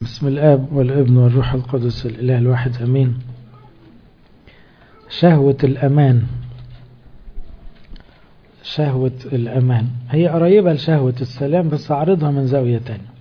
بسم الآب والابن والروح القدس الإله الواحد أمين شهوة الأمان شهوة الأمان هي قريبة لشهوة السلام بس أعرضها من زاوية تانية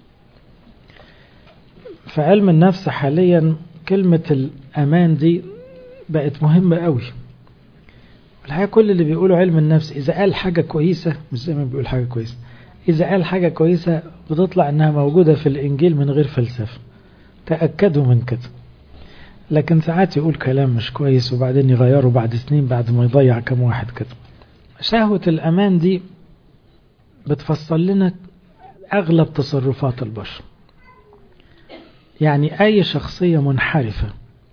في علم النفس حاليا كلمة الأمان دي بقت مهمة قوي الحقيقة كل اللي بيقولوا علم النفس إذا قال حاجة كويسة مش زي ما بيقول حاجة كويسة إذا قال حاجة كويسة بتطلع إنها موجودة في الإنجيل من غير فلسفة تأكدوا من كده لكن ساعات يقول كلام مش كويس وبعدين يغيره بعد سنين بعد ما يضيع كم واحد كده شهوة الأمان دي بتفصل لنا أغلب تصرفات البشر يعني أي شخصية منحرفة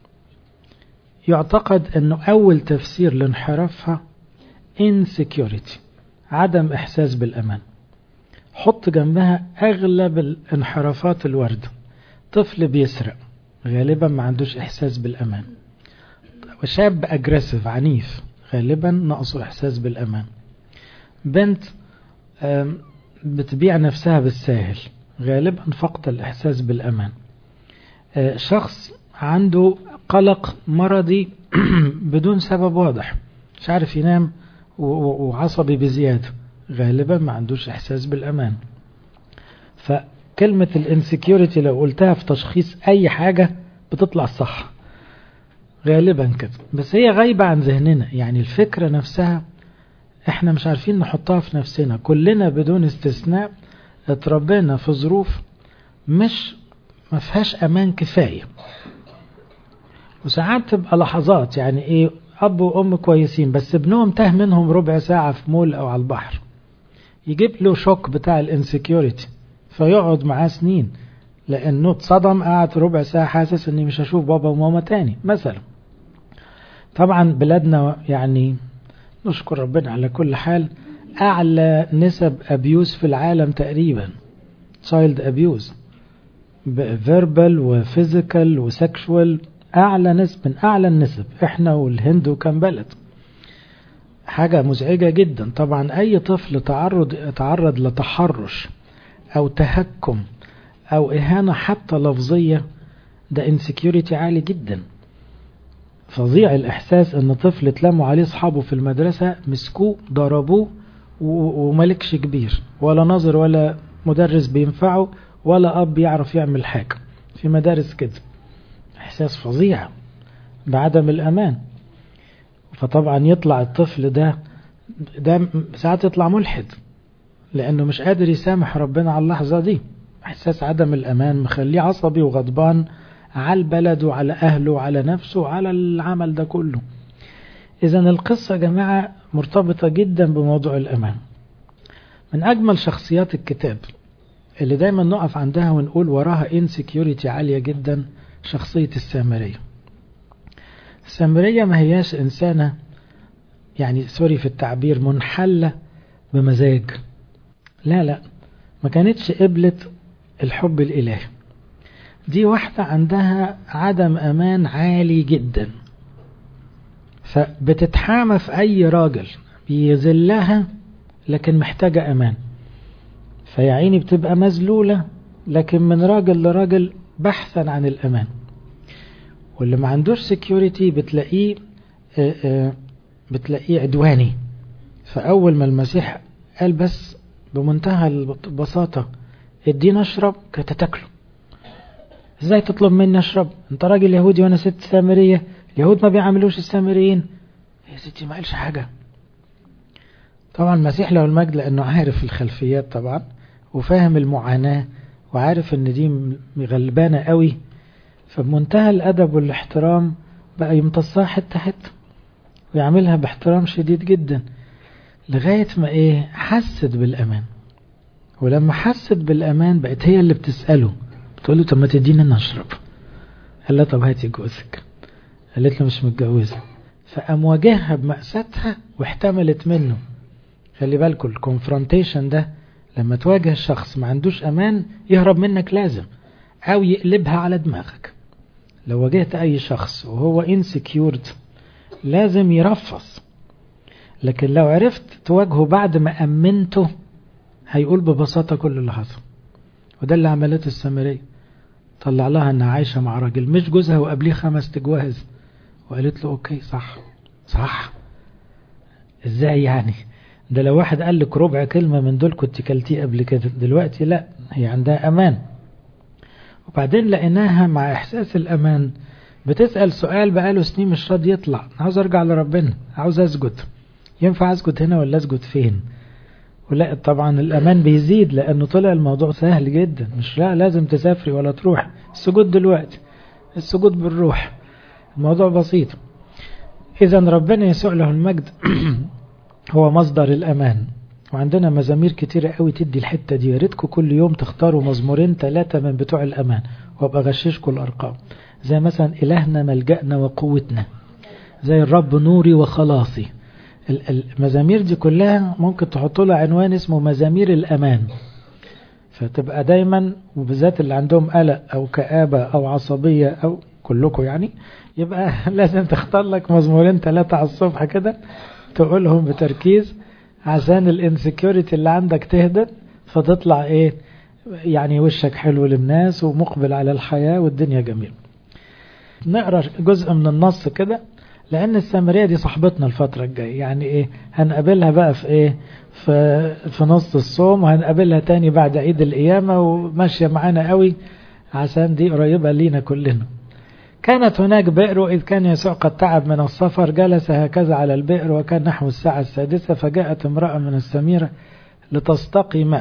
يعتقد أنه أول تفسير لانحرافها insecurity عدم إحساس بالأمان حط جنبها أغلب الانحرافات الوردة طفل بيسرق غالبا ما عندوش إحساس بالأمان وشاب أجريسيف عنيف غالبا نقصه إحساس بالأمان بنت بتبيع نفسها بالساهل غالبا فقد الإحساس بالأمان شخص عنده قلق مرضي بدون سبب واضح مش عارف ينام وعصبي بزيادة غالبا ما عندوش إحساس بالأمان فكلمة الانسكيورتي لو قلتها في تشخيص أي حاجة بتطلع صح غالبا كده بس هي غايبة عن ذهننا يعني الفكرة نفسها احنا مش عارفين نحطها في نفسنا كلنا بدون استثناء اتربينا في ظروف مش ما فيهاش امان كفاية وساعات تبقى لحظات يعني ايه اب وام كويسين بس ابنهم تاه منهم ربع ساعة في مول او على البحر يجيب له شوك بتاع الانسكيورتي فيقعد معاه سنين لانه اتصدم قعد ربع ساعة حاسس اني مش هشوف بابا وماما تاني مثلا طبعا بلادنا يعني نشكر ربنا على كل حال اعلى نسب ابيوز في العالم تقريبا child abuse فيربال وفيزيكال وسكشوال اعلى نسب من اعلى النسب احنا والهند وكم بلد حاجة مزعجة جدا طبعا اي طفل تعرض تعرض لتحرش او تهكم او اهانة حتى لفظية ده انسكيورتي عالي جدا فظيع الاحساس ان طفل اتلموا عليه اصحابه في المدرسة مسكوه ضربوه وملكش كبير ولا ناظر ولا مدرس بينفعه ولا اب يعرف يعمل حاجة في مدارس كده احساس فظيع بعدم الامان فطبعا يطلع الطفل ده ده ساعات يطلع ملحد لانه مش قادر يسامح ربنا على اللحظة دي احساس عدم الامان مخليه عصبي وغضبان على البلد وعلى اهله وعلى نفسه وعلى العمل ده كله اذا القصة يا جماعة مرتبطة جدا بموضوع الامان من اجمل شخصيات الكتاب اللي دايما نقف عندها ونقول وراها انسكيورتي عالية جدا شخصية السامرية السامرية ما هياش إنسانة يعني سوري في التعبير منحلة بمزاج لا لا ما كانتش قبلت الحب الإلهي دي واحدة عندها عدم أمان عالي جدا فبتتحامى في أي راجل بيذلها لكن محتاجة أمان فيا عيني بتبقى مذلولة لكن من راجل لراجل بحثا عن الأمان واللي ما عندوش سكيورتي بتلاقيه آآ آآ بتلاقيه عدواني فأول ما المسيح قال بس بمنتهى البساطة ادينا اشرب كنت تاكله ازاي تطلب مني اشرب انت راجل يهودي وانا ست سامرية اليهود ما بيعملوش السامريين يا ستي ما قالش حاجة طبعا المسيح له المجد لانه عارف الخلفيات طبعا وفاهم المعاناة وعارف ان دي مغلبانة قوي فبمنتهى الادب والاحترام بقى يمتصها حتة حتة ويعملها باحترام شديد جدا لغاية ما ايه حست بالامان ولما حست بالامان بقت هي اللي بتسأله بتقول له طب ما تديني انا اشرب قال لها طب هاتي جوزك قالت له مش متجوزة فقام واجهها بمأساتها واحتملت منه خلي بالكم الكونفرونتيشن ده لما تواجه شخص ما عندوش امان يهرب منك لازم او يقلبها على دماغك لو واجهت اي شخص وهو انسكيورد لازم يرفص لكن لو عرفت تواجهه بعد ما امنته هيقول ببساطة كل اللي حصل وده اللي عملته السامرية طلع لها انها عايشة مع راجل مش جوزها وقبليه خمس تجواز وقالت له اوكي صح صح ازاي يعني ده لو واحد قال لك ربع كلمة من دول كنت كلتيه قبل كده دلوقتي لا هي عندها امان وبعدين لقيناها مع احساس الامان بتسأل سؤال بقاله سنين مش راضي يطلع عاوز ارجع لربنا عاوز اسجد ينفع اسجد هنا ولا اسجد فين ولا طبعا الامان بيزيد لانه طلع الموضوع سهل جدا مش لا لازم تسافري ولا تروح السجود دلوقتي السجود بالروح الموضوع بسيط اذا ربنا يسوع له المجد هو مصدر الامان وعندنا مزامير كتيرة قوي تدي الحتة دي يا ريتكم كل يوم تختاروا مزمورين ثلاثة من بتوع الأمان وابقى غششكم الأرقام زي مثلا إلهنا ملجأنا وقوتنا زي الرب نوري وخلاصي المزامير دي كلها ممكن تحطوا لها عنوان اسمه مزامير الأمان فتبقى دايما وبالذات اللي عندهم قلق أو كآبة أو عصبية أو كلكم يعني يبقى لازم تختار لك مزمورين ثلاثة على الصبح كده تقولهم بتركيز عشان الانسكيورتي اللي عندك تهدى فتطلع ايه يعني وشك حلو للناس ومقبل على الحياة والدنيا جميل نقرأ جزء من النص كده لأن السامرية دي صاحبتنا الفترة الجاية يعني إيه هنقابلها بقى في إيه في, في نص الصوم وهنقابلها تاني بعد عيد القيامة وماشية معانا قوي عشان دي قريبة لينا كلنا كانت هناك بئر وإذ كان يسوع قد تعب من السفر جلس هكذا على البئر وكان نحو الساعة السادسة فجاءت امرأة من السميرة لتستقي ماء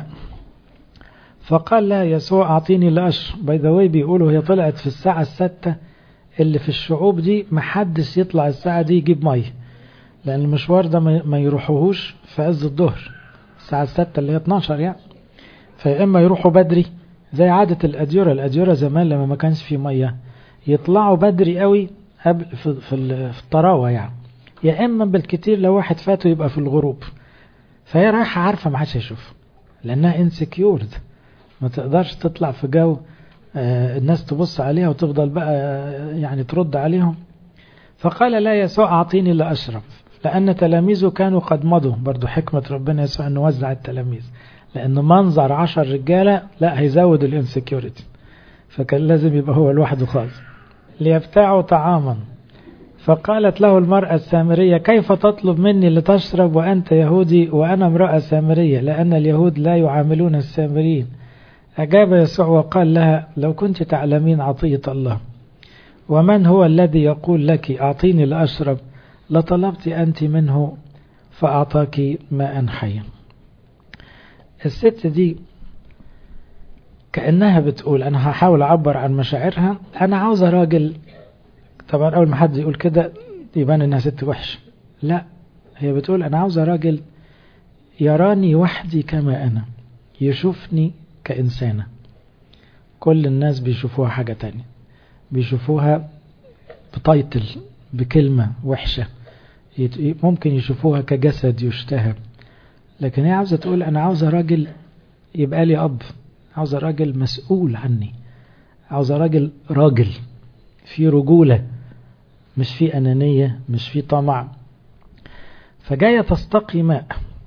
فقال لها يسوع أعطيني لأشرب باي ذا بيقولوا هي طلعت في الساعة الستة اللي في الشعوب دي محدش يطلع الساعة دي يجيب مية لأن المشوار ده ما يروحوهوش في عز الظهر الساعة الستة اللي هي 12 يعني فيا إما يروحوا بدري زي عادة الأديرة الأديرة زمان لما ما كانش في مية يطلعوا بدري قوي قبل في, في, في الطراوة يعني يا إما بالكتير لو واحد فاته يبقى في الغروب فهي رايحة عارفة ما حدش هيشوفها لأنها انسكيورد ما تقدرش تطلع في جو الناس تبص عليها وتفضل بقى يعني ترد عليهم فقال لا يسوع أعطيني لأشرب لأن تلاميذه كانوا قد مضوا برضو حكمة ربنا يسوع أنه وزع التلاميذ لأن منظر عشر رجالة لا هيزود الانسكيورتي فكان لازم يبقى هو لوحده خالص ليبتاعوا طعاما فقالت له المرأة السامرية كيف تطلب مني لتشرب وأنت يهودي وأنا امرأة سامرية لأن اليهود لا يعاملون السامريين أجاب يسوع وقال لها لو كنت تعلمين عطية الله ومن هو الذي يقول لك أعطيني لأشرب لطلبت أنت منه فأعطاك ماء حيا الست دي كأنها بتقول أنا هحاول أعبر عن مشاعرها أنا عاوزة راجل طبعا أول ما حد يقول كده يبان إنها ست وحش لا هي بتقول أنا عاوزة راجل يراني وحدي كما أنا يشوفني كإنسانة كل الناس بيشوفوها حاجة تانية بيشوفوها بتايتل بكلمة وحشة ممكن يشوفوها كجسد يشتهى لكن هي عاوزة تقول أنا عاوزة راجل يبقى لي أب عاوزة راجل مسؤول عني عاوزة راجل راجل في رجولة مش في أنانية مش في طمع فجاية تستقي ماء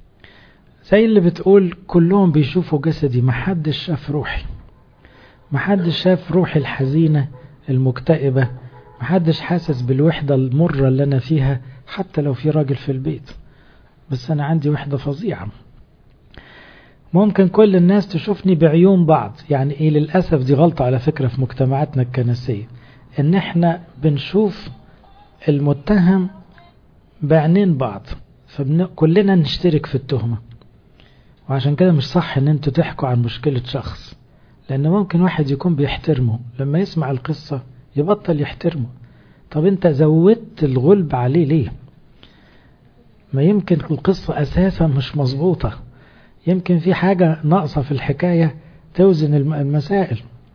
زي اللي بتقول كلهم بيشوفوا جسدي محدش شاف روحي محدش شاف روحي الحزينة المكتئبة محدش حاسس بالوحدة المرة اللي أنا فيها حتى لو في راجل في البيت بس أنا عندي وحدة فظيعة ممكن كل الناس تشوفني بعيون بعض يعني إيه للأسف دي غلطة على فكرة في مجتمعاتنا الكنسية إن إحنا بنشوف المتهم بعينين بعض فكلنا نشترك في التهمة وعشان كده مش صح ان انتوا تحكوا عن مشكلة شخص لان ممكن واحد يكون بيحترمه لما يسمع القصة يبطل يحترمه طب انت زودت الغلب عليه ليه ما يمكن القصة اساسا مش مظبوطة يمكن في حاجة ناقصة في الحكاية توزن المسائل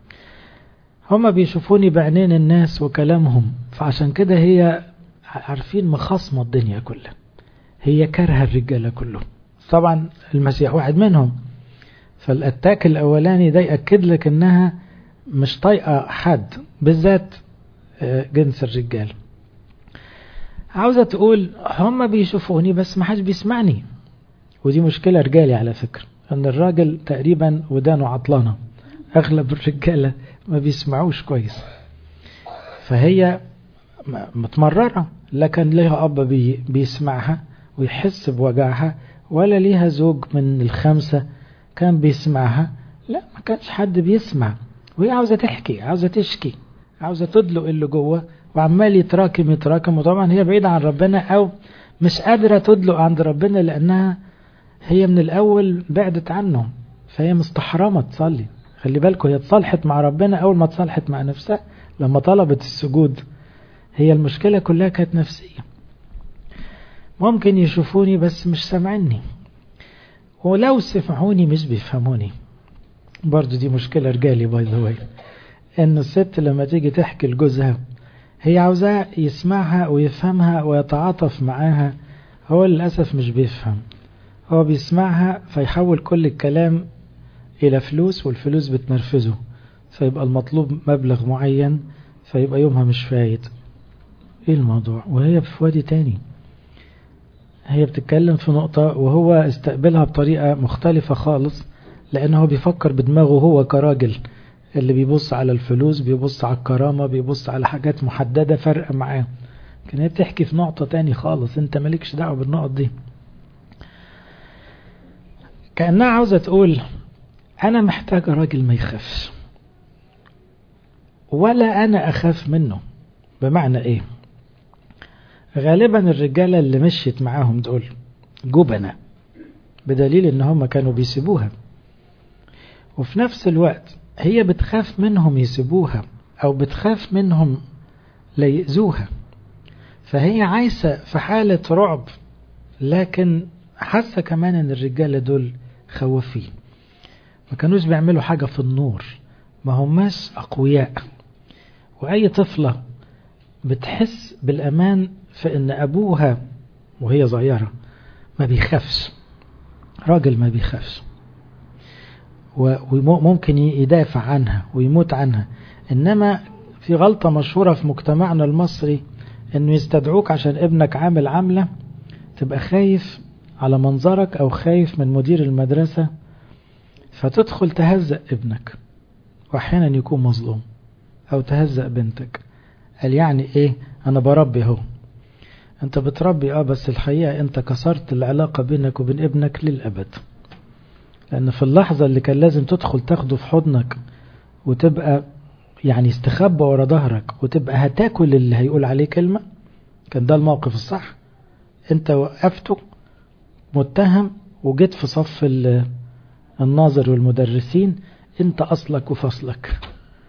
هما بيشوفوني بعينين الناس وكلامهم فعشان كده هي عارفين مخاصمة الدنيا كلها هي كارهة الرجالة كلهم طبعا المسيح واحد منهم فالاتاك الاولاني ده ياكد لك انها مش طايقه حد بالذات جنس الرجال عاوزه تقول هم بيشوفوني بس ما حدش بيسمعني ودي مشكله رجالي على فكره ان الراجل تقريبا ودانه عطلانه أغلب الرجالة ما بيسمعوش كويس فهي متمررة لا كان ليها أب بي بيسمعها ويحس بوجعها ولا ليها زوج من الخمسة كان بيسمعها لا ما كانش حد بيسمع وهي عاوزة تحكي عاوزة تشكي عاوزة تدلق اللي جوه وعمال يتراكم يتراكم وطبعا هي بعيدة عن ربنا أو مش قادرة تدلق عند ربنا لأنها هي من الأول بعدت عنه فهي مستحرمة تصلي خلي بالكم هي اتصالحت مع ربنا أول ما اتصالحت مع نفسها لما طلبت السجود هي المشكلة كلها كانت نفسية ممكن يشوفوني بس مش سامعني ولو سمعوني مش بيفهموني برضو دي مشكلة رجالي باي ذا واي ان الست لما تيجي تحكي لجوزها هي عاوزاه يسمعها ويفهمها ويتعاطف معاها هو للأسف مش بيفهم هو بيسمعها فيحول كل الكلام إلى فلوس والفلوس بتنرفزه فيبقى المطلوب مبلغ معين فيبقى يومها مش فايت ايه الموضوع وهي في وادي تاني هي بتتكلم في نقطة وهو استقبلها بطريقة مختلفة خالص لأنه بيفكر بدماغه هو كراجل اللي بيبص على الفلوس بيبص على الكرامة بيبص على حاجات محددة فرق معاه لكن هي بتحكي في نقطة تاني خالص انت مالكش دعوة بالنقط دي كأنها عاوزة تقول أنا محتاجة راجل ما يخافش ولا أنا أخاف منه بمعنى إيه غالبا الرجالة اللي مشيت معاهم دول جبنة بدليل ان هم كانوا بيسيبوها وفي نفس الوقت هي بتخاف منهم يسيبوها او بتخاف منهم ليأذوها فهي عايشة في حالة رعب لكن حاسة كمان ان الرجالة دول خوافين ما كانوش بيعملوا حاجة في النور ما هماش أقوياء وأي طفلة بتحس بالأمان في ان ابوها وهي صغيرة ما بيخافش راجل ما بيخافش وممكن يدافع عنها ويموت عنها انما في غلطة مشهورة في مجتمعنا المصري انه يستدعوك عشان ابنك عامل عملة تبقى خايف على منظرك او خايف من مدير المدرسة فتدخل تهزأ ابنك واحيانا يكون مظلوم او تهزأ بنتك قال يعني ايه انا بربي اهو انت بتربي اه بس الحقيقة انت كسرت العلاقة بينك وبين ابنك للأبد لأن في اللحظة اللي كان لازم تدخل تاخده في حضنك وتبقى يعني استخبى ورا ظهرك وتبقى هتاكل اللي هيقول عليه كلمة كان ده الموقف الصح انت وقفته متهم وجيت في صف الناظر والمدرسين انت أصلك وفصلك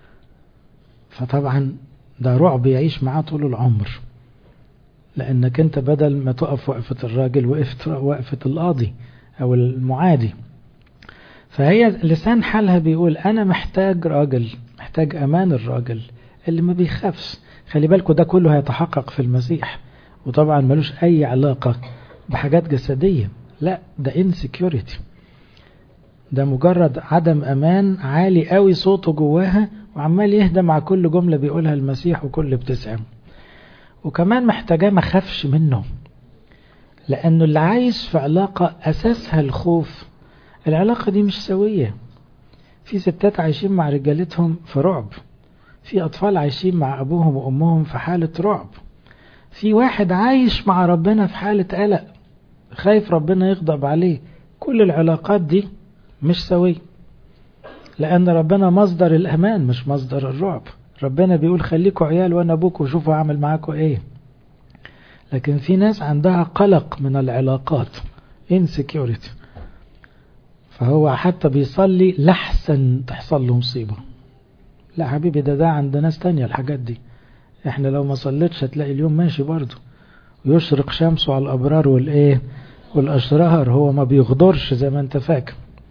فطبعا ده رعب يعيش معاه طول العمر لأنك أنت بدل ما تقف وقفة الراجل وقفت وقفة القاضي أو المعادي فهي لسان حالها بيقول أنا محتاج راجل محتاج أمان الراجل اللي ما بيخافش خلي بالكوا ده كله هيتحقق في المسيح وطبعا ملوش أي علاقة بحاجات جسدية لا ده insecurity ده مجرد عدم أمان عالي قوي صوته جواها وعمال يهدى مع كل جملة بيقولها المسيح وكل ابتسام وكمان محتاجاه ما خافش منه لأنه اللي عايش في علاقة أساسها الخوف العلاقة دي مش سوية في ستات عايشين مع رجالتهم في رعب في أطفال عايشين مع أبوهم وأمهم في حالة رعب في واحد عايش مع ربنا في حالة قلق خايف ربنا يغضب عليه كل العلاقات دي مش سوية لأن ربنا مصدر الأمان مش مصدر الرعب ربنا بيقول خليكوا عيال وانا ابوك وشوفوا اعمل معاكوا ايه لكن في ناس عندها قلق من العلاقات insecurity فهو حتى بيصلي لحسن تحصل له مصيبة لا حبيبي ده ده عند ناس تانية الحاجات دي احنا لو ما صليتش هتلاقي اليوم ماشي برضه ويشرق شمسه على الابرار والايه والاشرار هو ما بيغدرش زي ما انت فاكر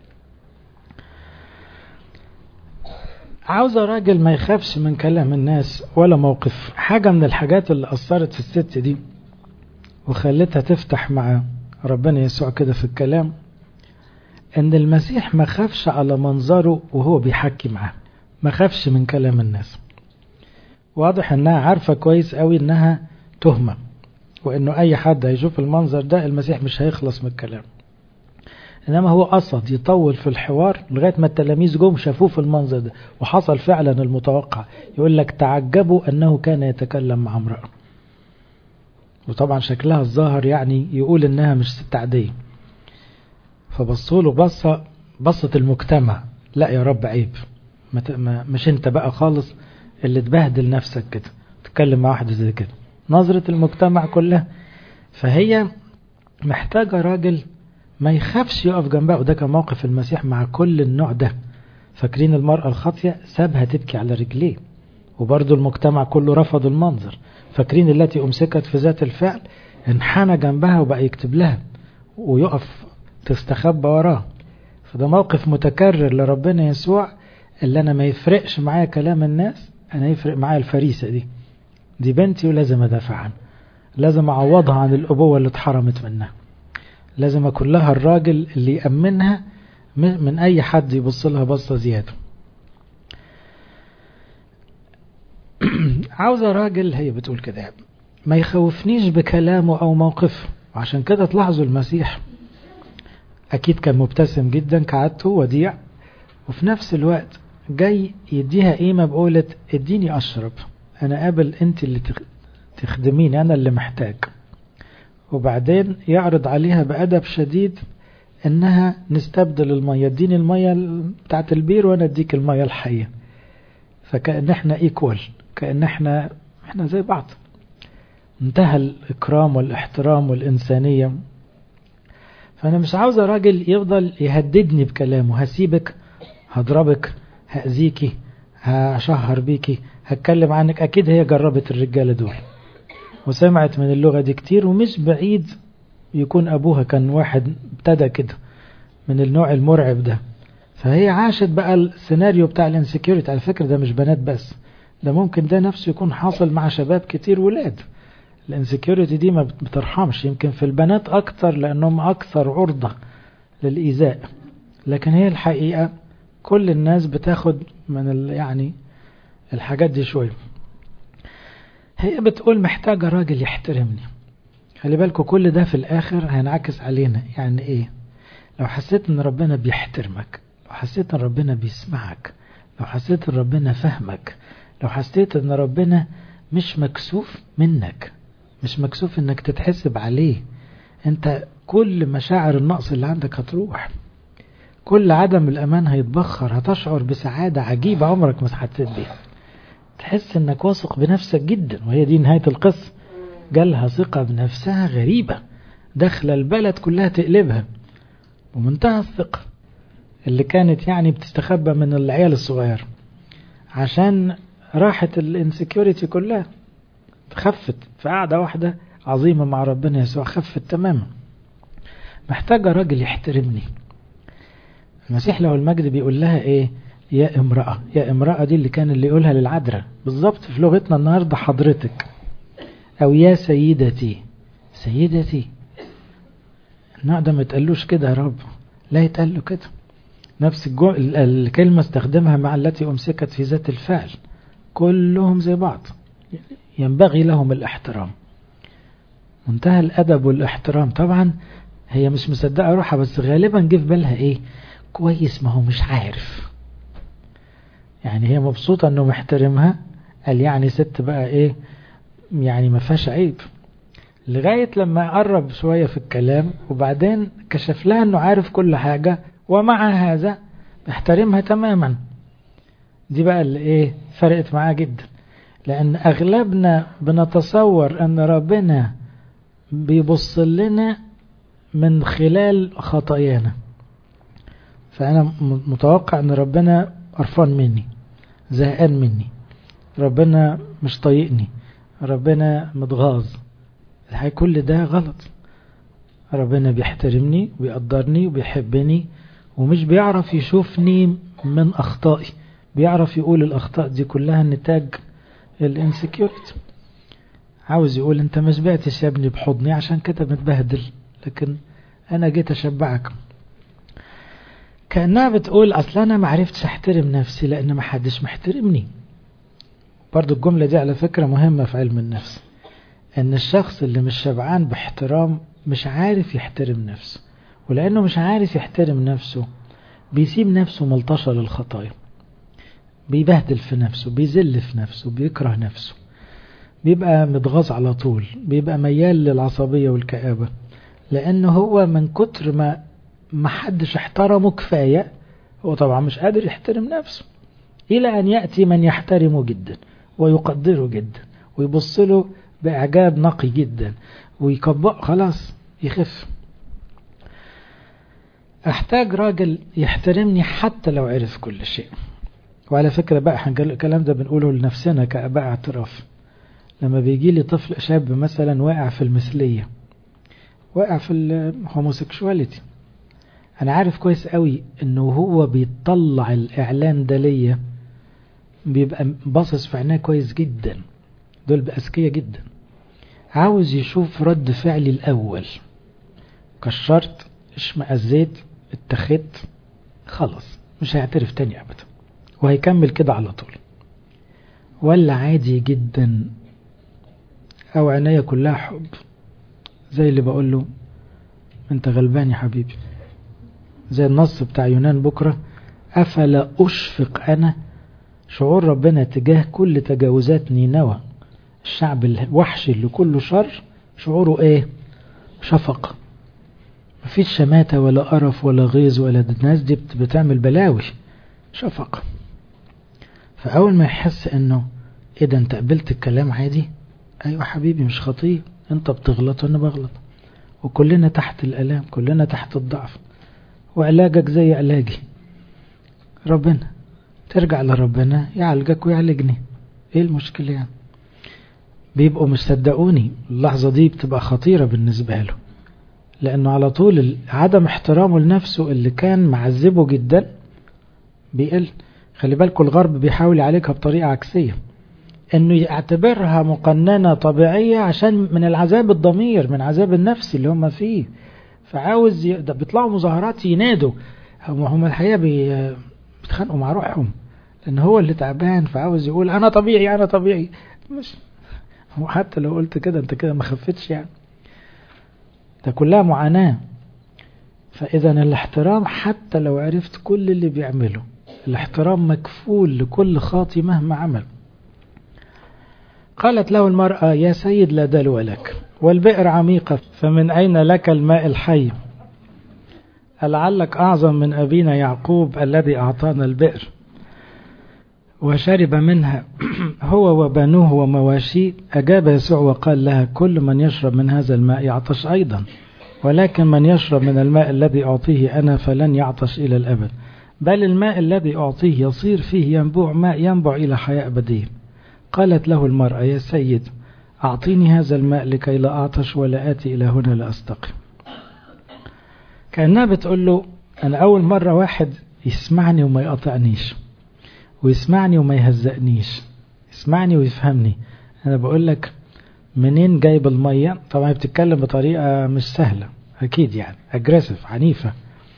عاوزة راجل ما يخافش من كلام الناس ولا موقف حاجة من الحاجات اللي أثرت في الست دي وخلتها تفتح مع ربنا يسوع كده في الكلام ان المسيح ما خافش على منظره وهو بيحكي معاه ما خافش من كلام الناس واضح انها عارفة كويس قوي انها تهمة وانه اي حد هيشوف المنظر ده المسيح مش هيخلص من الكلام إنما هو قصد يطول في الحوار لغاية ما التلاميذ جم شافوه في المنظر ده وحصل فعلا المتوقع يقول لك تعجبوا أنه كان يتكلم مع امرأة وطبعا شكلها الظاهر يعني يقول إنها مش ست عادية فبصوا له بصة بصة المجتمع لا يا رب عيب ما مش انت بقى خالص اللي تبهدل نفسك كده تتكلم مع واحدة زي كده نظرة المجتمع كلها فهي محتاجة راجل ما يخافش يقف جنبها وده كان موقف المسيح مع كل النوع ده فاكرين المرأة الخاطية سابها تبكي على رجليه وبرضه المجتمع كله رفض المنظر فاكرين التي أمسكت في ذات الفعل انحنى جنبها وبقى يكتب لها ويقف تستخبى وراه فده موقف متكرر لربنا يسوع اللي أنا ما يفرقش معايا كلام الناس أنا يفرق معايا الفريسة دي دي بنتي ولازم أدافع عنها لازم أعوضها عن الأبوة اللي اتحرمت منها لازم أكون لها الراجل اللي يأمنها من أي حد يبص لها بصة زيادة عاوزة راجل هي بتقول كده ما يخوفنيش بكلامه أو موقفه وعشان كده تلاحظوا المسيح أكيد كان مبتسم جدا كعادته وديع وفي نفس الوقت جاي يديها قيمة بقولة اديني أشرب أنا قابل أنت اللي تخدميني أنا اللي محتاج وبعدين يعرض عليها بأدب شديد انها نستبدل المية اديني المية بتاعت البير وانا اديك المية الحية فكأن احنا ايكوال كأن احنا احنا زي بعض انتهى الاكرام والاحترام والانسانية فانا مش عاوز راجل يفضل يهددني بكلامه هسيبك هضربك هأذيكي هشهر بيكي هتكلم عنك اكيد هي جربت الرجالة دول وسمعت من اللغة دي كتير ومش بعيد يكون أبوها كان واحد ابتدى كده من النوع المرعب ده فهي عاشت بقى السيناريو بتاع الانسكيورتي على فكرة ده مش بنات بس ده ممكن ده نفسه يكون حاصل مع شباب كتير ولاد الانسكيورتي دي ما بترحمش يمكن في البنات أكتر لأنهم أكثر عرضة للإيذاء لكن هي الحقيقة كل الناس بتاخد من يعني الحاجات دي شوية هي بتقول محتاجة راجل يحترمني خلي بالكم كل ده في الآخر هينعكس علينا يعني إيه لو حسيت إن ربنا بيحترمك لو حسيت إن ربنا بيسمعك لو حسيت إن ربنا فهمك لو حسيت إن ربنا مش مكسوف منك مش مكسوف إنك تتحسب عليه أنت كل مشاعر النقص اللي عندك هتروح كل عدم الأمان هيتبخر هتشعر بسعادة عجيبة عمرك ما حسيت بيها تحس انك واثق بنفسك جدا وهي دي نهاية القصة جالها ثقة بنفسها غريبة داخلة البلد كلها تقلبها ومنتهى الثقة اللي كانت يعني بتستخبى من العيال الصغير عشان راحت الانسكيورتي كلها خفت في قعدة واحدة عظيمة مع ربنا يسوع خفت تماما محتاجة راجل يحترمني المسيح له المجد بيقول لها ايه يا امرأة يا امرأة دي اللي كان اللي يقولها للعذراء بالظبط في لغتنا النهاردة حضرتك او يا سيدتي سيدتي النوع ده ما يتقالوش كده يا رب لا يتقال له كده نفس الكلمة استخدمها مع التي أمسكت في ذات الفعل كلهم زي بعض ينبغي لهم الاحترام منتهى الأدب والاحترام طبعا هي مش مصدقة روحها بس غالبا جه في بالها ايه كويس ما هو مش عارف يعني هي مبسوطة انه محترمها قال يعني ست بقى ايه يعني ما فيهاش عيب لغاية لما قرب شوية في الكلام وبعدين كشف لها انه عارف كل حاجة ومع هذا احترمها تماما دي بقى اللي ايه فرقت معاه جدا لان اغلبنا بنتصور ان ربنا بيبص لنا من خلال خطايانا فانا متوقع ان ربنا قرفان مني زهقان مني ربنا مش طايقني ربنا متغاظ الحقيقة كل ده غلط ربنا بيحترمني وبيقدرني وبيحبني ومش بيعرف يشوفني من أخطائي بيعرف يقول الأخطاء دي كلها نتاج الانسكيورتي عاوز يقول انت ما سبقتش يا ابني بحضني عشان كده متبهدل لكن انا جيت اشبعك كأنها بتقول اصل انا ما عرفتش احترم نفسي لان ما حدش محترمني برضو الجملة دي على فكرة مهمة في علم النفس ان الشخص اللي مش شبعان باحترام مش عارف يحترم نفسه ولأنه مش عارف يحترم نفسه بيسيب نفسه ملطشة للخطايا بيبهدل في نفسه بيذل في نفسه بيكره نفسه بيبقى متغاظ على طول بيبقى ميال للعصبية والكآبة لأنه هو من كتر ما ما حدش احترمه كفاية هو طبعا مش قادر يحترم نفسه إلى أن يأتي من يحترمه جدا ويقدره جدا ويبص له بإعجاب نقي جدا ويكبر خلاص يخف أحتاج راجل يحترمني حتى لو عرف كل شيء وعلى فكرة بقى الكلام ده بنقوله لنفسنا كأباء اعتراف لما بيجي لي طفل شاب مثلا واقع في المثلية واقع في الهوموسيكشواليتي انا عارف كويس قوي انه هو بيطلع الاعلان ده ليا بيبقى باصص في عينيه كويس جدا دول بأذكية جدا عاوز يشوف رد فعلي الاول كشرت اشمئزيت اتخذت خلاص مش هيعترف تاني ابدا وهيكمل كده على طول ولا عادي جدا او عينيا كلها حب زي اللي بقول له انت غلبان يا حبيبي زي النص بتاع يونان بكرة أفلا أشفق أنا شعور ربنا تجاه كل تجاوزات نينوى الشعب الوحشي اللي كله شر شعوره ايه شفقة مفيش شماتة ولا قرف ولا غيظ ولا الناس دي بتعمل بلاوي شفقة فأول ما يحس انه ايه ده انت قبلت الكلام عادي ايوه حبيبي مش خطية انت بتغلط وانا بغلط وكلنا تحت الالام كلنا تحت الضعف وعلاجك زي علاجي ربنا ترجع لربنا يعالجك ويعالجني ايه المشكلة يعني بيبقوا مش صدقوني اللحظة دي بتبقى خطيرة بالنسبة له لانه على طول عدم احترامه لنفسه اللي كان معذبه جدا بيقل خلي بالكم الغرب بيحاول يعالجها بطريقة عكسية انه يعتبرها مقننة طبيعية عشان من العذاب الضمير من عذاب النفس اللي هم فيه فعاوز ي... ده بيطلعوا مظاهرات ينادوا هم هم الحقيقة بي... بيتخانقوا مع روحهم لان هو اللي تعبان فعاوز يقول انا طبيعي انا طبيعي مش هو حتى لو قلت كده انت كده ما خفتش يعني ده كلها معاناة فاذا الاحترام حتى لو عرفت كل اللي بيعمله الاحترام مكفول لكل خاطي مهما عمل قالت له المرأة يا سيد لا دلو لك والبئر عميقة فمن أين لك الماء الحي لعلك أعظم من أبينا يعقوب الذي أعطانا البئر وشرب منها هو وبنوه ومواشيه أجاب يسوع وقال لها كل من يشرب من هذا الماء يعطش أيضا ولكن من يشرب من الماء الذي أعطيه أنا فلن يعطش إلى الأبد بل الماء الذي أعطيه يصير فيه ينبوع ماء ينبع إلى حياة أبدية قالت له المرأة يا سيد أعطيني هذا الماء لكي لا أعطش ولا آتي إلى هنا لأستقي كأنها بتقول له أنا أول مرة واحد يسمعني وما يقطعنيش ويسمعني وما يهزقنيش يسمعني ويفهمني أنا بقول لك منين جايب المية طبعا بتتكلم بطريقة مش سهلة أكيد يعني أجريسيف عنيفة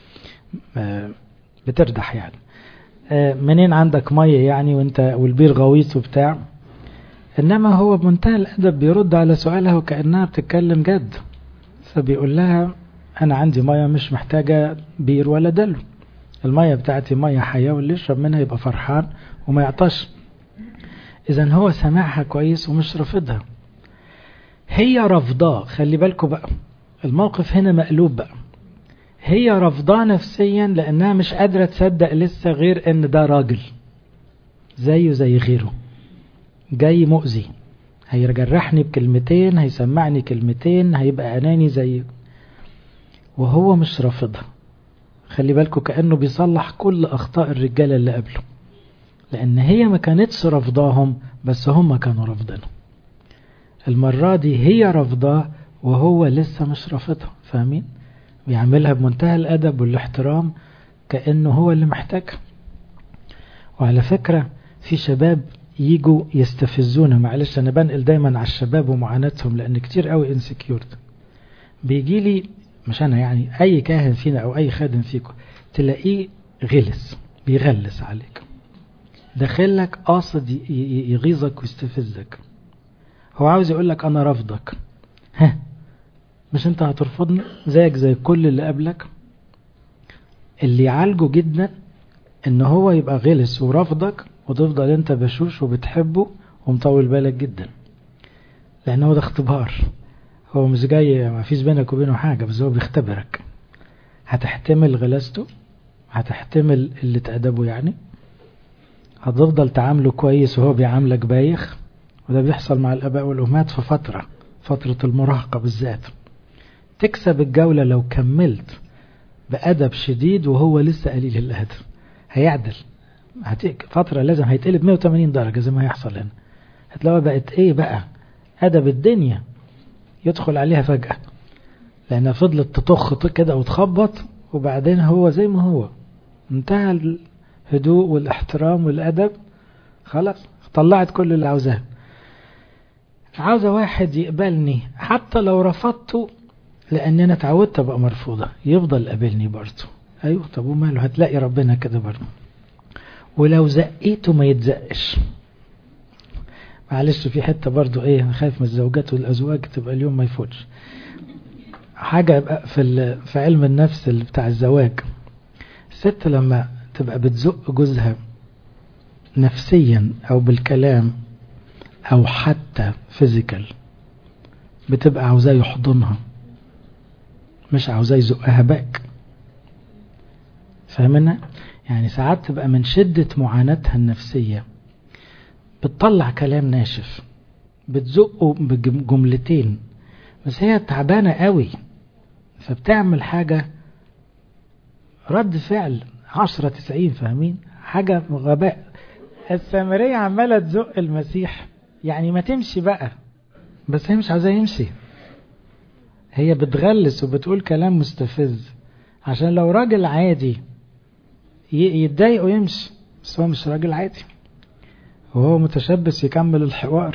بتردح يعني منين عندك مية يعني وانت والبير غويط وبتاع انما هو بمنتهى الادب بيرد على سؤالها وكانها بتتكلم جد فبيقول لها انا عندي ميه مش محتاجه بير ولا دلو الميه بتاعتي ميه حيه واللي يشرب منها يبقى فرحان وما يعطش اذا هو سامعها كويس ومش رافضها هي رافضاه خلي بالكم بقى الموقف هنا مقلوب بقى هي رافضاه نفسيا لانها مش قادره تصدق لسه غير ان ده راجل زيه زي غيره جاي مؤذي هيجرحني بكلمتين هيسمعني كلمتين هيبقى اناني زي وهو مش رافضها خلي بالكم كانه بيصلح كل اخطاء الرجاله اللي قبله لان هي ما كانتش رافضاهم بس هم كانوا رافضينه المره دي هي رافضاه وهو لسه مش رافضها فاهمين بيعملها بمنتهى الادب والاحترام كانه هو اللي محتاجها وعلى فكره في شباب يجوا يستفزونا معلش انا بنقل دايما على الشباب ومعاناتهم لان كتير قوي انسكيورد بيجي لي مش انا يعني اي كاهن فينا او اي خادم فيكم تلاقيه غلس بيغلس عليك داخلك قاصد يغيظك ويستفزك هو عاوز يقول لك انا رافضك ها مش انت هترفضني زيك زي كل اللي قبلك اللي يعالجه جدا ان هو يبقى غلس ورافضك وتفضل انت بشوش وبتحبه ومطول بالك جدا لان هو ده اختبار هو مش جاي ما فيش بينك وبينه حاجة بس هو بيختبرك هتحتمل غلاسته هتحتمل اللي تأدبه يعني هتفضل تعامله كويس وهو بيعاملك بايخ وده بيحصل مع الآباء والأمهات في فترة فترة المراهقة بالذات تكسب الجولة لو كملت بأدب شديد وهو لسه قليل الأدب هيعدل هتيك فترة لازم هيتقلب 180 درجة زي ما هيحصل هنا هتلاقيها بقت ايه بقى أدب الدنيا يدخل عليها فجأة لأنها فضلت تطخ كده وتخبط وبعدين هو زي ما هو انتهى الهدوء والاحترام والأدب خلاص طلعت كل اللي عاوزاه عاوزة واحد يقبلني حتى لو رفضته لأن أنا اتعودت أبقى مرفوضة يفضل قابلني برضه أيوه طب وماله هتلاقي ربنا كده برضه ولو زقيته ما يتزقش معلش في حتة برضو ايه انا خايف من الزوجات والازواج تبقى اليوم ما يفوتش حاجة في في علم النفس اللي بتاع الزواج الست لما تبقى بتزق جوزها نفسيا او بالكلام او حتى فيزيكال بتبقى عاوزاه يحضنها مش عاوزاه يزقها باك فاهمنا يعني ساعات تبقى من شدة معاناتها النفسية بتطلع كلام ناشف بتزقه بجملتين بس هي تعبانة قوي فبتعمل حاجة رد فعل عشرة تسعين فاهمين حاجة غباء السامرية عمالة تزق المسيح يعني ما تمشي بقى بس هي مش عايزاه يمشي هي بتغلس وبتقول كلام مستفز عشان لو راجل عادي يتضايق ويمشي بس هو مش راجل عادي وهو متشبث يكمل الحوار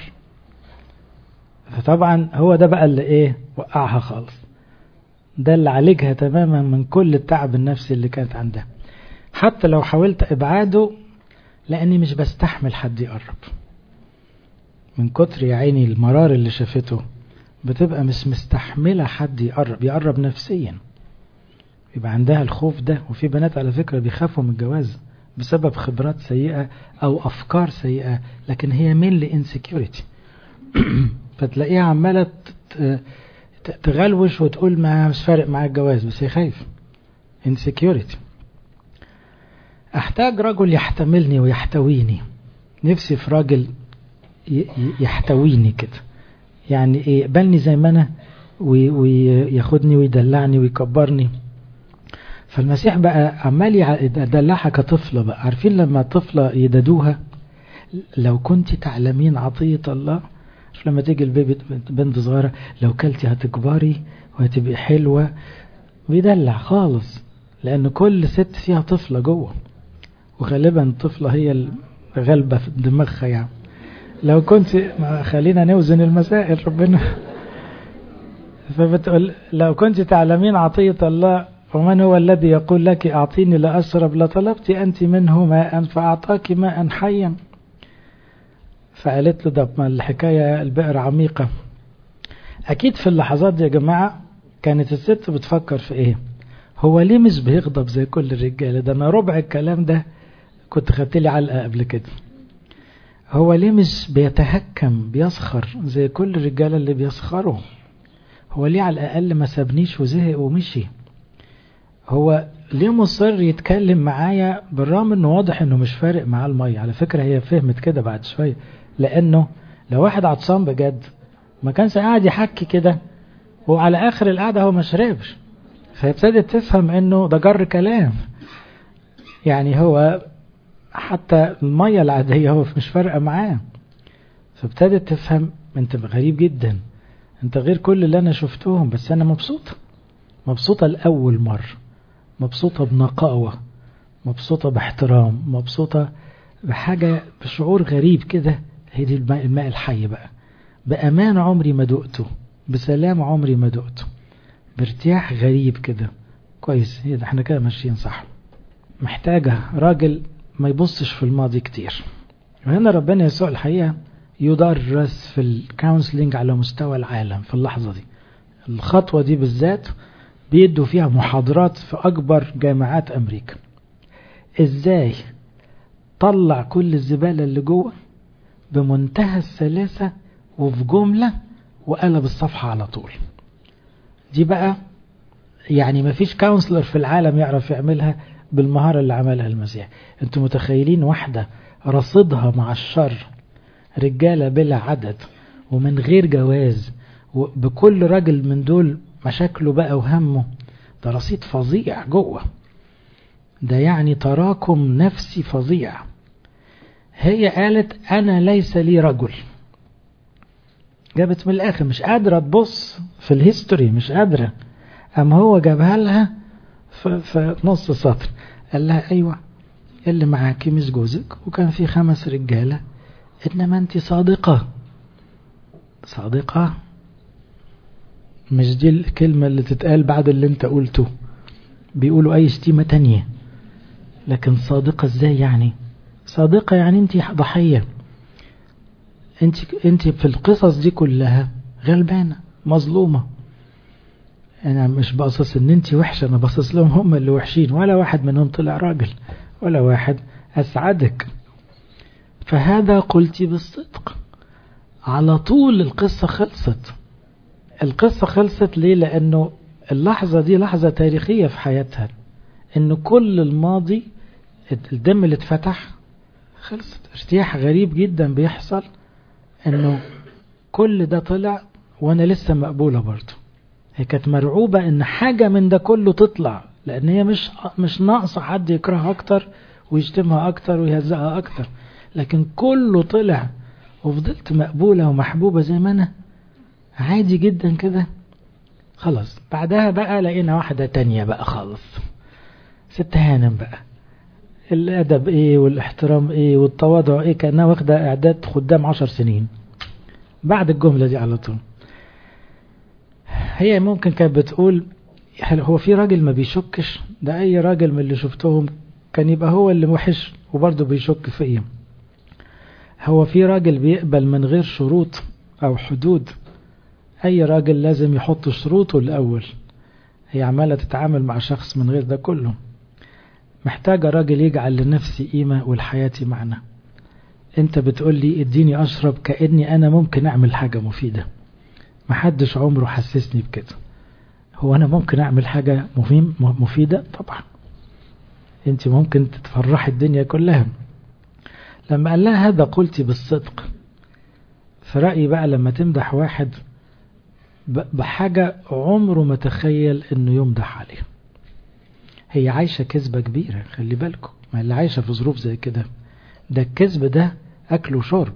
فطبعا هو ده بقى اللي ايه وقعها خالص ده اللي عالجها تماما من كل التعب النفسي اللي كانت عندها حتى لو حاولت ابعاده لاني مش بستحمل حد يقرب من كتر يا عيني المرار اللي شافته بتبقى مش مستحملة حد يقرب يقرب نفسيا يبقى عندها الخوف ده وفي بنات على فكرة بيخافوا من الجواز بسبب خبرات سيئة أو أفكار سيئة لكن هي مين لإنسكيورتي فتلاقيها عمالة تغلوش وتقول ما مش فارق معاك الجواز بس هي خايف insecurity أحتاج رجل يحتملني ويحتويني نفسي في راجل يحتويني كده يعني ايه يقبلني زي ما انا وياخدني ويدلعني ويكبرني فالمسيح بقى عمال يدلعها كطفلة بقى عارفين لما طفلة يددوها لو كنت تعلمين عطية الله مش لما تيجي البيبي بنت صغيرة لو كلتي هتكبري وهتبقي حلوة بيدلع خالص لأن كل ست فيها طفلة جوه وغالبا الطفلة هي الغلبة في دماغها يعني لو كنت خلينا نوزن المسائل ربنا فبتقول لو كنت تعلمين عطية الله ومن هو الذي يقول لك أعطيني لأشرب لطلبت أنت منه ماء فأعطاك ماء حيا فقالت له ده ما الحكاية البئر عميقة أكيد في اللحظات دي يا جماعة كانت الست بتفكر في إيه هو ليه مش بيغضب زي كل الرجالة ده أنا ربع الكلام ده كنت خدت لي علقة قبل كده هو ليه مش بيتهكم بيسخر زي كل الرجالة اللي بيسخروا هو ليه على الأقل ما سابنيش وزهق ومشي هو ليه مصر يتكلم معايا بالرغم انه واضح انه مش فارق معاه المية على فكرة هي فهمت كده بعد شوية لانه لو واحد عطشان بجد ما كانش قاعد يحكي كده وعلى اخر القعدة هو ما شربش فابتدت تفهم انه ده جر كلام يعني هو حتى المية العادية هو مش فارقة معاه فابتدت تفهم انت غريب جدا انت غير كل اللي انا شفتهم بس انا مبسوطة مبسوطة لأول مرة مبسوطة بنقاوة مبسوطة باحترام مبسوطة بحاجة بشعور غريب كده هي دي الماء, الماء الحي بقى بأمان عمري ما دقته بسلام عمري ما دقته بارتياح غريب كده كويس هي ده احنا كده ماشيين صح محتاجة راجل ما يبصش في الماضي كتير وهنا ربنا يسوع الحقيقة يدرس في الكونسلنج على مستوى العالم في اللحظة دي الخطوة دي بالذات بيدوا فيها محاضرات في أكبر جامعات أمريكا إزاي طلع كل الزبالة اللي جوه بمنتهى السلاسة وفي جملة وقلب الصفحة على طول دي بقى يعني مفيش كونسلر في العالم يعرف يعملها بالمهارة اللي عملها المسيح انتوا متخيلين واحدة رصدها مع الشر رجالة بلا عدد ومن غير جواز وبكل راجل من دول مشاكله بقى وهمه ده رصيد فظيع جوه ده يعني تراكم نفسي فظيع هي قالت أنا ليس لي رجل جابت من الآخر مش قادرة تبص في الهيستوري مش قادرة أما هو جابها لها في نص سطر قال لها أيوة اللي معاكي مش جوزك وكان في خمس رجالة إنما أنت صادقة صادقة مش دي الكلمة اللي تتقال بعد اللي انت قلته بيقولوا أي شتيمة تانية لكن صادقة ازاي يعني صادقة يعني انت ضحية انت, انت في القصص دي كلها غلبانة مظلومة انا مش بقصص ان انت وحشة انا بقصص لهم هم اللي وحشين ولا واحد منهم طلع راجل ولا واحد اسعدك فهذا قلت بالصدق على طول القصة خلصت القصة خلصت ليه لانه اللحظة دي لحظة تاريخية في حياتها ان كل الماضي الدم اللي اتفتح خلصت ارتياح غريب جدا بيحصل انه كل ده طلع وانا لسه مقبولة برضه هي كانت مرعوبة ان حاجة من ده كله تطلع لان هي مش مش ناقصة حد يكرهها اكتر ويشتمها اكتر ويهزقها اكتر لكن كله طلع وفضلت مقبولة ومحبوبة زي ما انا عادي جدا كده خلاص بعدها بقى لقينا واحدة تانية بقى خالص ست هانم بقى الأدب إيه والاحترام إيه والتواضع إيه كأنها واخدة إعداد خدام عشر سنين بعد الجملة دي على طول هي ممكن كانت بتقول هو في راجل ما بيشكش ده أي راجل من اللي شفتهم كان يبقى هو اللي وحش وبرضه بيشك فيا هو في راجل بيقبل من غير شروط أو حدود أي راجل لازم يحط شروطه الأول هي عمالة تتعامل مع شخص من غير ده كله محتاجة راجل يجعل لنفسي قيمة والحياة معنى انت بتقول لي اديني اشرب كأني انا ممكن اعمل حاجة مفيدة محدش عمره حسسني بكده هو انا ممكن اعمل حاجة مفيم مفيدة طبعا انت ممكن تتفرحي الدنيا كلها لما قال لها هذا قلتي بالصدق في رأيي بقى لما تمدح واحد بحاجة عمره ما تخيل انه يمدح عليه هي عايشة كذبة كبيرة خلي بالكم ما اللي عايشة في ظروف زي كده ده الكذب ده أكل وشرب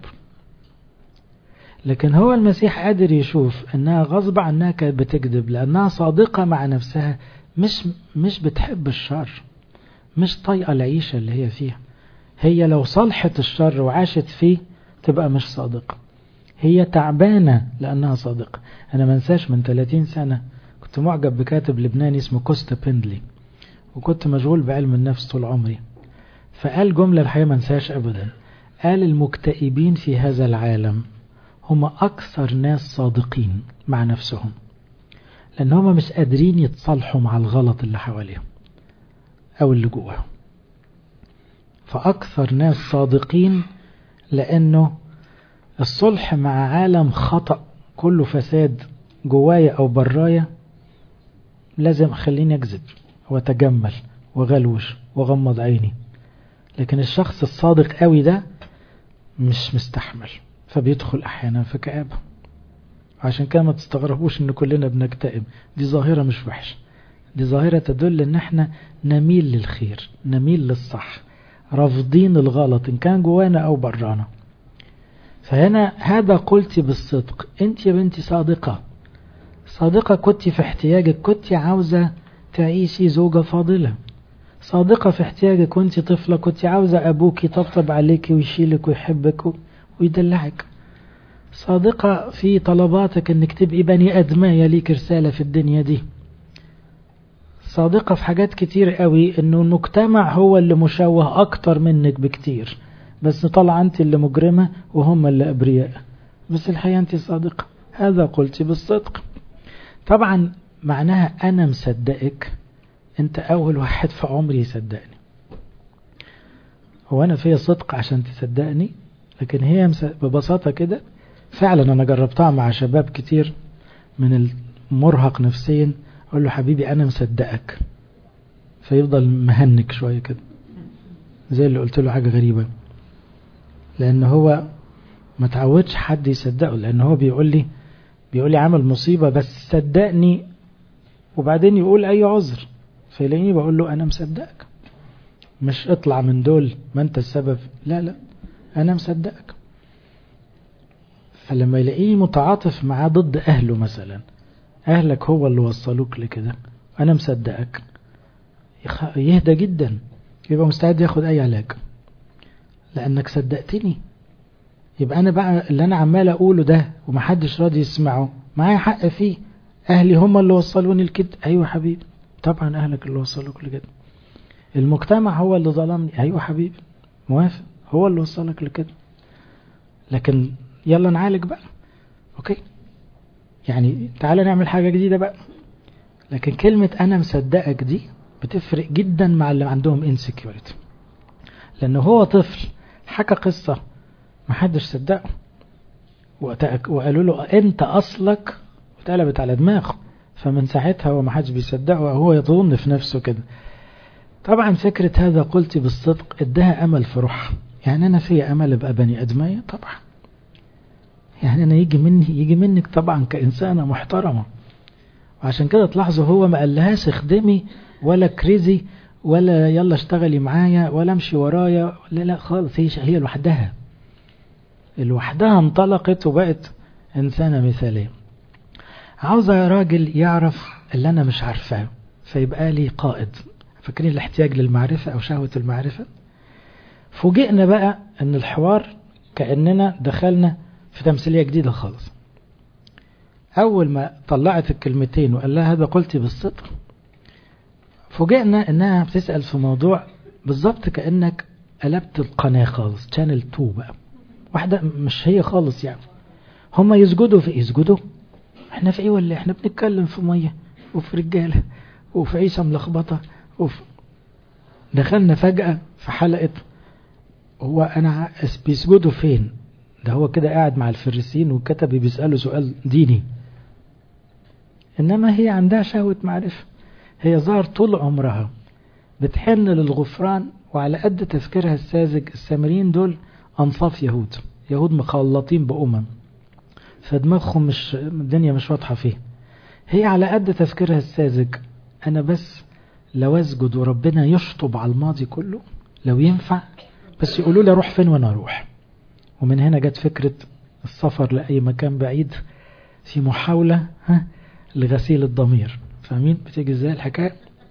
لكن هو المسيح قادر يشوف انها غصب عنها كانت بتكذب لانها صادقة مع نفسها مش مش بتحب الشر مش طايقة العيشة اللي هي فيها هي لو صلحت الشر وعاشت فيه تبقى مش صادقة هي تعبانة لأنها صادقة أنا منساش من 30 سنة كنت معجب بكاتب لبناني اسمه كوستا بيندلي وكنت مشغول بعلم النفس طول عمري فقال جملة الحقيقة منساش أبدا قال المكتئبين في هذا العالم هم أكثر ناس صادقين مع نفسهم لأن هم مش قادرين يتصالحوا مع الغلط اللي حواليهم أو اللي جواهم فأكثر ناس صادقين لأنه الصلح مع عالم خطأ كله فساد جوايا أو برايا لازم أخليني أكذب وأتجمل وغلوش وغمض عيني لكن الشخص الصادق قوي ده مش مستحمل فبيدخل أحيانا في كآبة عشان كده ما تستغربوش ان كلنا بنكتئب دي ظاهرة مش وحشة دي ظاهرة تدل ان احنا نميل للخير نميل للصح رافضين الغلط ان كان جوانا او برانا فهنا هذا قلت بالصدق انت يا بنتي صادقة صادقة كنت في احتياجك كنت عاوزة تعيشي زوجة فاضلة صادقة في احتياجك وانت طفلة كنت عاوزة ابوك يطبطب عليك ويشيلك ويحبك ويدلعك صادقة في طلباتك انك تبقي بني ادمية ليك رسالة في الدنيا دي صادقة في حاجات كتير قوي انه المجتمع هو اللي مشوه اكتر منك بكتير بس طلع انت اللي مجرمة وهم اللي ابرياء بس الحقيقة انت صادقة هذا قلت بالصدق طبعا معناها أنا مصدقك أنت أول واحد في عمري يصدقني هو أنا فيا صدق عشان تصدقني لكن هي ببساطة كده فعلا أنا جربتها مع شباب كتير من المرهق نفسيا أقول له حبيبي أنا مصدقك فيفضل مهنك شوية كده زي اللي قلت له حاجة غريبة لأن هو ما تعودش حد يصدقه لأن هو بيقول لي بيقول لي عمل مصيبة بس صدقني وبعدين يقول أي عذر فيلاقيني بقول له أنا مصدقك مش اطلع من دول ما أنت السبب لا لا أنا مصدقك فلما يلاقيني متعاطف معاه ضد أهله مثلا أهلك هو اللي وصلوك لكده أنا مصدقك يهدى جدا يبقى مستعد ياخد أي علاج لأنك صدقتني يبقى أنا بقى اللي أنا عمال أقوله ده ومحدش راضي يسمعه معايا حق فيه أهلي هم اللي وصلوني لكده أيوة حبيبي طبعا أهلك اللي وصلوك لكده المجتمع هو اللي ظلمني أيوة حبيبي موافق هو اللي وصلك لكده لكن يلا نعالج بقى أوكي يعني تعالى نعمل حاجة جديدة بقى لكن كلمة أنا مصدقك دي بتفرق جدا مع اللي عندهم insecurity لأنه هو طفل حكى قصة محدش صدقه وقالوا له أنت أصلك واتقلبت على دماغه فمن ساعتها هو محدش بيصدقه وهو يظن في نفسه كده طبعا فكرة هذا قلت بالصدق ادها أمل في روحها يعني أنا في أمل أبقى بني أدمية طبعا يعني أنا يجي مني يجي منك طبعا كإنسانة محترمة وعشان كده تلاحظوا هو ما قالهاش اخدمي ولا كريزي ولا يلا اشتغلي معايا ولا امشي ورايا لا لا خالص هي هي لوحدها لوحدها انطلقت وبقت إنسانة مثالية عاوزة يا راجل يعرف اللي أنا مش عارفاه فيبقى لي قائد فاكرين الاحتياج للمعرفة أو شهوة المعرفة فوجئنا بقى أن الحوار كأننا دخلنا في تمثيلية جديدة خالص أول ما طلعت الكلمتين وقال لها هذا قلتي بالصدق فوجئنا أنها بتسأل في موضوع بالظبط كأنك قلبت القناة خالص شانل 2 بقى واحدة مش هي خالص يعني هما يسجدوا في يسجدوا احنا في ايه ولا احنا بنتكلم في مية وفي رجالة وفي عيشة ملخبطة وفي دخلنا فجأة في حلقة هو انا بيسجدوا فين ده هو كده قاعد مع الفريسين وكتب بيسأله سؤال ديني انما هي عندها شهوة معرفة هي ظهر طول عمرها بتحن للغفران وعلى قد تفكيرها الساذج السامريين دول أنصاف يهود يهود مخلطين بأمم فدماغهم مش الدنيا مش واضحة فيه هي على قد تفكيرها الساذج أنا بس لو أسجد وربنا يشطب على الماضي كله لو ينفع بس يقولوا لي أروح فين وأنا أروح ومن هنا جت فكرة السفر لأي مكان بعيد في محاولة ها لغسيل الضمير فاهمين بتيجي ازاي الحكاية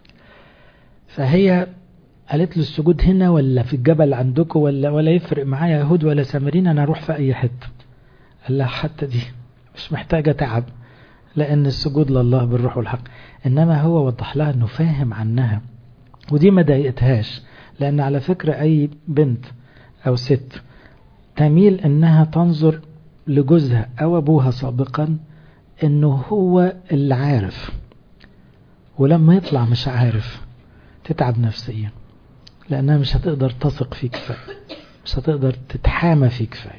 فهي قالت له السجود هنا ولا في الجبل عندكم ولا ولا يفرق معايا يهود ولا سامرين انا اروح في اي حته قال لها حتى دي مش محتاجه تعب لان السجود لله بالروح والحق انما هو وضح لها انه فاهم عنها ودي ما ضايقتهاش لان على فكره اي بنت او ست تميل انها تنظر لجوزها او ابوها سابقا انه هو اللي عارف ولما يطلع مش عارف تتعب نفسيا لأنها مش هتقدر تثق فيه كفاية مش هتقدر تتحامى فيه كفاية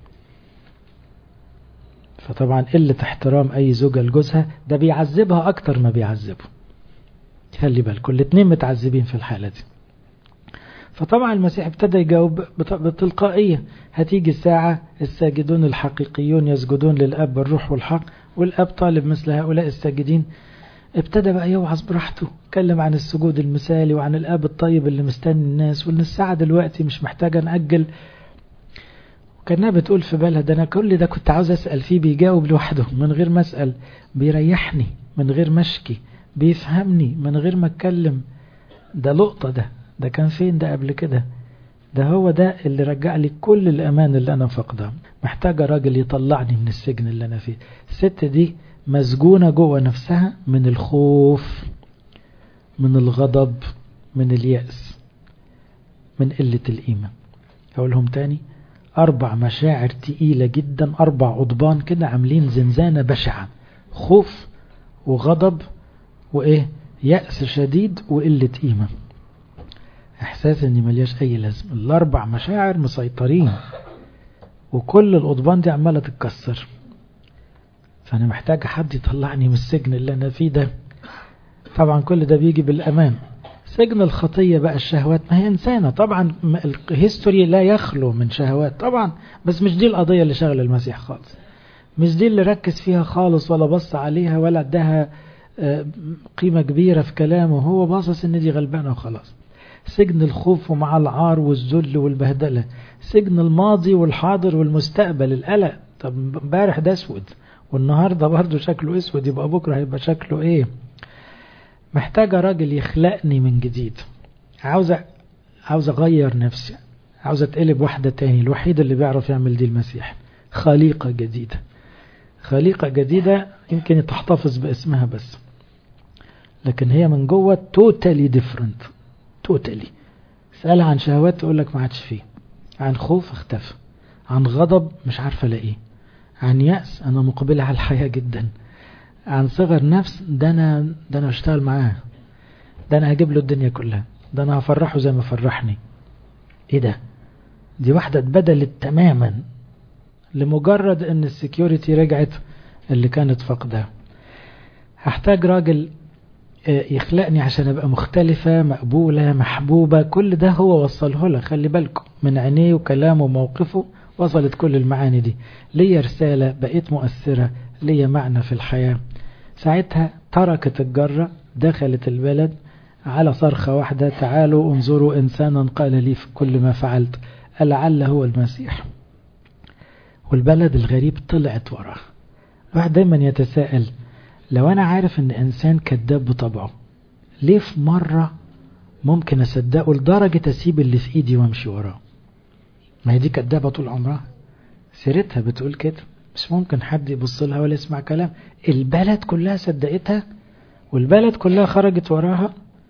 فطبعا قلة احترام أي زوجة لجوزها ده بيعذبها أكتر ما بيعذبه خلي بالكم الاتنين متعذبين في الحالة دي فطبعا المسيح ابتدى يجاوب بتلقائية هتيجي الساعة الساجدون الحقيقيون يسجدون للأب بالروح والحق والأب طالب مثل هؤلاء الساجدين ابتدى بقى يوعظ براحته اتكلم عن السجود المثالي وعن الاب الطيب اللي مستني الناس وان الساعه دلوقتي مش محتاجه ناجل وكانها بتقول في بالها ده انا كل ده كنت عاوز اسال فيه بيجاوب لوحده من غير ما اسال بيريحني من غير ما اشكي بيفهمني من غير ما اتكلم ده لقطه ده ده كان فين ده قبل كده ده هو ده اللي رجع لي كل الامان اللي انا فقدها محتاجه راجل يطلعني من السجن اللي انا فيه الست دي مسجونة جوه نفسها من الخوف من الغضب من اليأس من قلة الإيمان أقولهم تاني أربع مشاعر تقيلة جدا أربع عضبان كده عاملين زنزانة بشعة خوف وغضب وإيه يأس شديد وقلة قيمة إحساس إني ملياش أي لازمة الأربع مشاعر مسيطرين وكل القضبان دي عمالة تتكسر فأنا محتاج حد يطلعني من السجن اللي أنا فيه ده طبعا كل ده بيجي بالأمان سجن الخطية بقى الشهوات ما هي إنسانة طبعا الهيستوري لا يخلو من شهوات طبعا بس مش دي القضية اللي شغل المسيح خالص مش دي اللي ركز فيها خالص ولا بص عليها ولا اداها قيمة كبيرة في كلامه هو باصص ان دي غلبانة وخلاص سجن الخوف ومع العار والذل والبهدلة سجن الماضي والحاضر والمستقبل القلق طب امبارح ده اسود والنهاردة برضه شكله اسود يبقى بكرة هيبقى شكله ايه محتاجة راجل يخلقني من جديد عاوز عاوز اغير نفسي عاوز اتقلب واحدة تاني الوحيد اللي بيعرف يعمل دي المسيح خليقة جديدة خليقة جديدة يمكن تحتفظ باسمها بس لكن هي من جوه توتالي ديفرنت توتالي اسألها عن شهوات تقول لك ما عادش فيه عن خوف اختفى عن غضب مش عارفة الاقيه عن يأس انا مقبلة على الحياة جدا عن صغر نفس ده انا ده انا اشتغل معاه ده انا هجيب له الدنيا كلها ده انا هفرحه زي ما فرحني ايه ده دي واحدة اتبدلت تماما لمجرد ان السكيورتي رجعت اللي كانت فقدها هحتاج راجل يخلقني عشان ابقى مختلفة مقبولة محبوبة كل ده هو وصله لها خلي بالكم من عينيه وكلامه وموقفه وصلت كل المعاني دي ليا رسالة بقيت مؤثرة ليا معنى في الحياة ساعتها تركت الجرة دخلت البلد على صرخة واحدة تعالوا انظروا إنسانا قال لي في كل ما فعلت لعل هو المسيح والبلد الغريب طلعت وراه الواحد دايما يتساءل لو أنا عارف أن إنسان كذاب بطبعه ليه في مرة ممكن أصدقه لدرجة أسيب اللي في إيدي وأمشي وراه ما هي دي كذابة طول عمرها سيرتها بتقول كده مش ممكن حد يبص لها ولا يسمع كلام البلد كلها صدقتها والبلد كلها خرجت وراها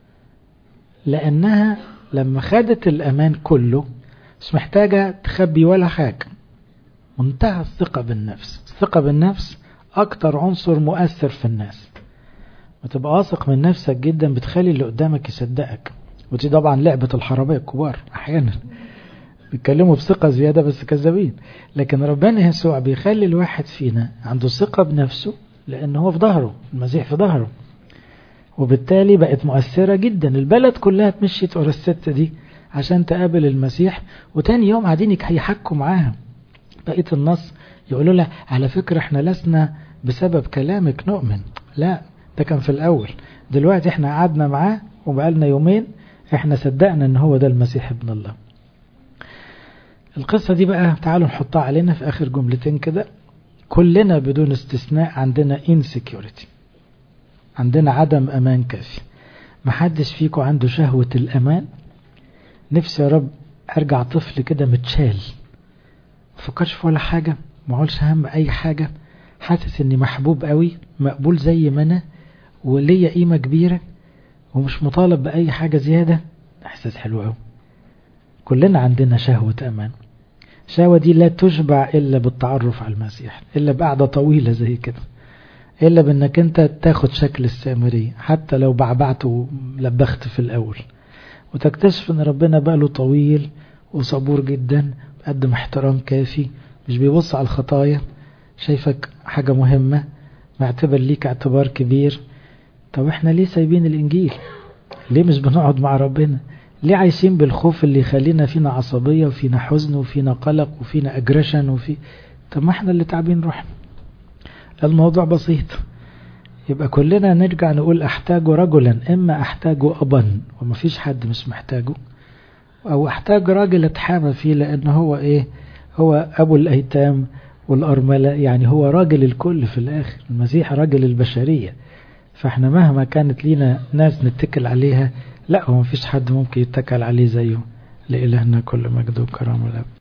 لأنها لما خدت الأمان كله مش محتاجة تخبي ولا حاجة منتهى الثقة بالنفس الثقة بالنفس أكتر عنصر مؤثر في الناس وتبقى واثق من نفسك جدا بتخلي اللي قدامك يصدقك ودي طبعا لعبة الحرامية الكبار أحيانا بيتكلموا بثقة زيادة بس كذابين لكن ربنا يسوع بيخلي الواحد فينا عنده ثقة بنفسه لأن هو في ظهره المسيح في ظهره وبالتالي بقت مؤثرة جدا البلد كلها اتمشيت ورا الست دي عشان تقابل المسيح وتاني يوم قاعدين هيحكوا معاها بقية النص يقولوا لها على فكرة احنا لسنا بسبب كلامك نؤمن لا ده كان في الأول دلوقتي احنا قعدنا معاه وبقالنا يومين احنا صدقنا ان هو ده المسيح ابن الله القصة دي بقى تعالوا نحطها علينا في آخر جملتين كده كلنا بدون استثناء عندنا insecurity عندنا عدم أمان كافي محدش فيكم عنده شهوة الأمان نفسي يا رب أرجع طفل كده متشال مفكرش في ولا حاجة معولش هم أي حاجة حاسس إني محبوب قوي مقبول زي ما أنا وليا قيمة كبيرة ومش مطالب بأي حاجة زيادة إحساس حلو قوي كلنا عندنا شهوة أمان الشهوة دي لا تشبع إلا بالتعرف على المسيح إلا بقعدة طويلة زي كده إلا بأنك أنت تاخد شكل السامري حتى لو بعبعت ولبخت في الأول وتكتشف أن ربنا بقاله طويل وصبور جدا بقدم احترام كافي مش بيبص على الخطايا شايفك حاجة مهمة معتبر ليك اعتبار كبير طب احنا ليه سايبين الإنجيل ليه مش بنقعد مع ربنا ليه عايشين بالخوف اللي يخلينا فينا عصبية وفينا حزن وفينا قلق وفينا اجريشن وفي طب ما احنا اللي تعبين روحنا الموضوع بسيط يبقى كلنا نرجع نقول احتاج رجلا اما احتاج ابا وما فيش حد مش محتاجه او احتاج راجل اتحامى فيه لان هو ايه هو ابو الايتام والارملة يعني هو راجل الكل في الاخر المسيح راجل البشرية فاحنا مهما كانت لينا ناس نتكل عليها لا هو مفيش حد ممكن يتكل عليه زيه لإلهنا كل مجد وكرم الأب